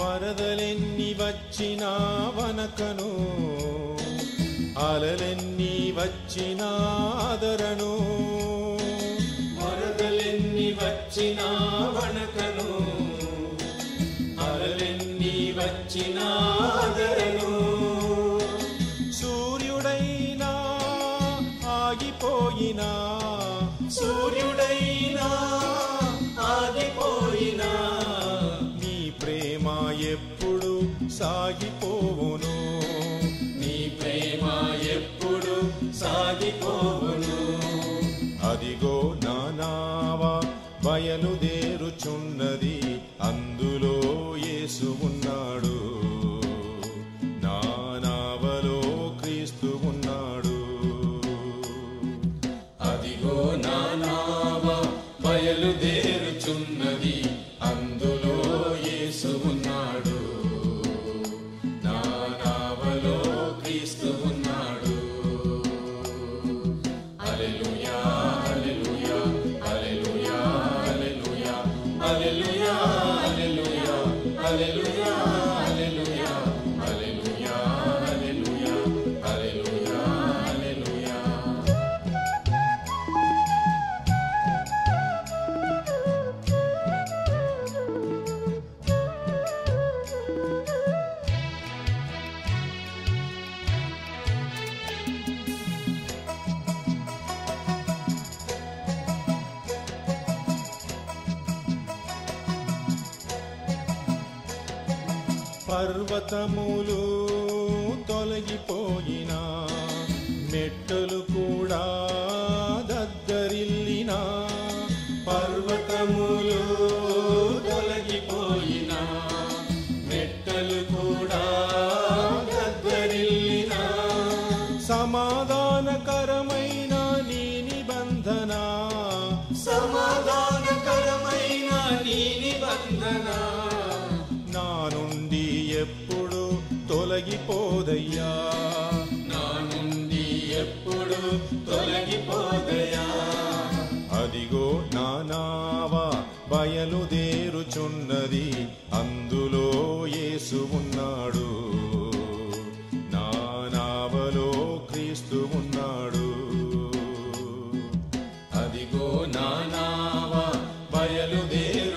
వరదలెన్ని వచ్చినా వనకను అలలెన్ని వచ్చినా ఆదరను వరదలెన్ని వచ్చినా వనకను అలలెన్ని వచ్చినా ఆదరను సూర్యుడైనా ఆగిపోయినా సూర్యుడైనా ఆగిపోయినా నీ ప్రేమ ఎప్పుడు సాగిపోవును నీ ప్రేమ ఎప్పుడు సాగిపోవును అదిగో నానావా బయలుదేరుచున్నది అందులో యేసు ఉన్నాడు నా నావలో క్రీస్తు ఉన్నాడు అదిగో నా నావ బయలుదేరుచున్నది అందులో యేసు ఉన్నాడు నా నావలో క్రీస్తు ఉన్నాడు హల్లెలూయా హల్లెలూయా హల్లెలూయా హల్లెలూయా హల్లెలూయా హల్లెలూయా హల్లెలూయా హల్లెలూయా హల్లెలూయా హల్లెలూయా హల్లెలూయా హల్లెలూయా పర్వతములు తొలగిపోయినా మెట్టలు కూడా దగ్గరిల్లినా పర్వతములు తొలగిపోయినా మెట్టలు కూడా దగ్గరిల్లినా సమాధానకరమైన నీ నిబంధన సమాధానకరమైన నీ నిబంధన నా నుండి ఎప్పుడు తొలగిపోదయ్యా నా నుండి ఎప్పుడు తొలగిపోదయ్యా అదిగో నా నావా బయలుదేరుచున్నది అందులో యేసు ఉన్నాడు నా నావలో క్రీస్తు ఉన్నాడు అదిగో నా నావా బయలుదేరు